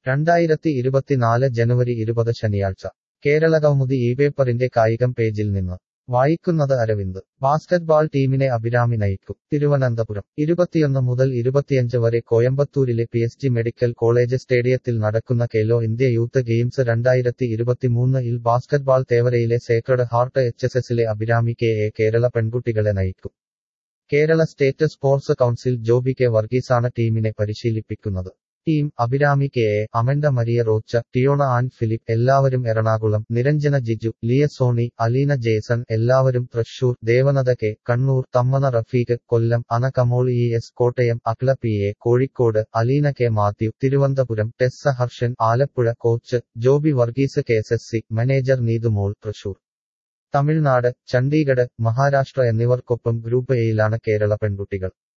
രണ്ടായിരത്തി ഇരുപത്തിനാല് ജനുവരി ഇരുപത് ശനിയാഴ്ച കേരളകൗമുദി ഈ പേപ്പറിന്റെ കായികം പേജിൽ നിന്ന് വായിക്കുന്നത് അരവിന്ദ് ബാസ്കറ്റ്ബാൾ ടീമിനെ അഭിരാമി നയിക്കും തിരുവനന്തപുരം ഇരുപത്തിയൊന്ന് മുതൽ ഇരുപത്തിയഞ്ച് വരെ കോയമ്പത്തൂരിലെ P S G medical college സ്റ്റേഡിയത്തിൽ നടക്കുന്ന ഖേലോ ഇന്ത്യ യൂത്ത് ഗെയിംസ് രണ്ടായിരത്തി ഇരുപത്തിമൂന്ന് ഇൽ ബാസ്കറ്റ്ബാൾ തേവരയിലെ സേക്രഡ് ഹാർട്ട് എച്ച് എസ് എസിലെ അഭിരാമി കെ എ കേരള പെൺകുട്ടികളെ നയിക്കും Kerala state sports council Joby K വർഗീസാണ് ടീമിനെ പരിശീലിപ്പിക്കുന്നത് team Abhirami K A Amanda Maria Rocha Tiona Ann Philip എല്ലാവരും എറണാകുളം നിരഞ്ജന ജിജു ലിയ സോണി അലീന ജേസൺ എല്ലാവരും Thrissur Devanatha K Kannur Thammana Rafeeq Kollam Ana Kamol E S Kottayam Akhila P A Kozhikode Aleena K Mathew Thiruvananthapuram Tessa Harshan Alappuzha coach Joby Varghese K S S C manager Neethumol Thrissur Tamil Nadu Chandigarh Maharashtra എന്നിവർക്കൊപ്പം group എയിലാണ് Kerala പെൺകുട്ടികൾ